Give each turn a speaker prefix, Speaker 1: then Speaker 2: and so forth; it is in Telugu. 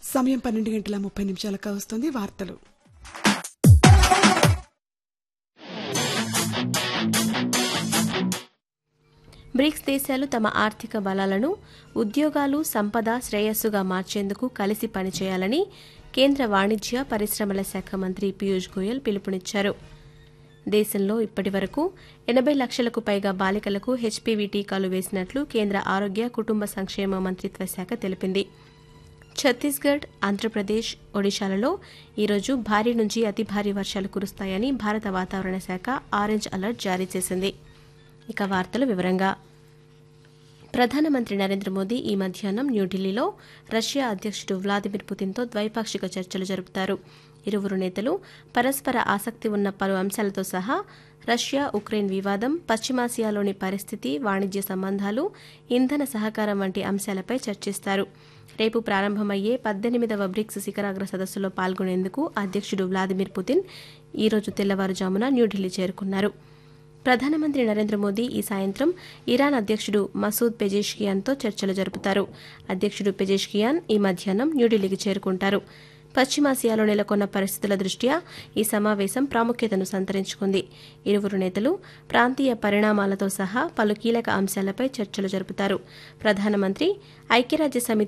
Speaker 1: సమయం పన్నెండు గంటల ముప్పై నిమిషాలకు వస్తుంది వార్తలు
Speaker 2: బ్రిక్స్ దేశాలు తమ ఆర్థిక బలాలను ఉద్యోగాలు సంపద శ్రేయస్సుగా మార్చేందుకు కలిసి పనిచేయాలని కేంద్ర వాణిజ్య పరిశ్రమల శాఖ మంత్రి పీయూష్ గోయల్ పిలుపునిచ్చారు దేశంలో ఇప్పటి వరకు ఎనభై లక్షలకు పైగా బాలికలకు హెచ్పీవీ టీకాలు వేసినట్లు కేంద్ర ఆరోగ్య కుటుంబ సంక్షేమ మంత్రిత్వ శాఖ తెలిపింది ఛత్తీస్గఢ్ ఆంధ్రప్రదేశ్ ఒడిశాలలో ఈరోజు భారీ నుంచి అతి భారీ వర్షాలు కురుస్తాయని భారత వాతావరణ శాఖ ఆరెంజ్ అలర్ట్ జారీ చేసింది ఇక వార్తలు వివరంగా ప్రధానమంత్రి నరేంద్ర మోదీ ఈ మధ్యాహ్నం న్యూఢిల్లీలో రష్యా అధ్యక్షుడు వ్లాదిమిర్ పుతిన్తో ద్వైపాక్షిక చర్చలు జరుపుతారు ఇరువురు నేతలు పరస్పర ఆసక్తి ఉన్న పలు అంశాలతో సహా రష్యా ఉక్రెయిన్ వివాదం పశ్చిమాసియాలోని పరిస్థితి వాణిజ్య సంబంధాలు ఇంధన సహకారం వంటి అంశాలపై చర్చిస్తారు రేపు ప్రారంభమయ్యే పద్దెనిమిదవ బ్రిక్స్ శిఖరాగ్ర సదస్సులో పాల్గొనేందుకు అధ్యక్షుడు వ్లాదిమిర్ పుతిన్ ఈరోజు తెల్లవారుజామున న్యూఢిల్లీ చేరుకున్నారు ప్రధానమంత్రి నరేంద్ర మోదీ ఈ సాయంత్రం ఇరాన్ అధ్యక్షుడు మసూద్ పెజేష్కియాన్తో చర్చలు జరుపుతారు అధ్యక్షుడు పెజేష్కియాన్ ఈ మధ్యాహ్నం న్యూఢిల్లీకి చేరుకుంటారు పశ్చిమాసియాలో నెలకొన్న పరిస్థితుల దృష్ట్యా ఈ సమావేశం ప్రాముఖ్యతను సంతరించుకుంది ఇరువురు నేతలు ప్రాంతీయ పరిణామాలతో సహా పలు కీలక అంశాలపై చర్చలు జరుపుతారు ప్రధానమంత్రి ఐక్యరాజ్య సమితి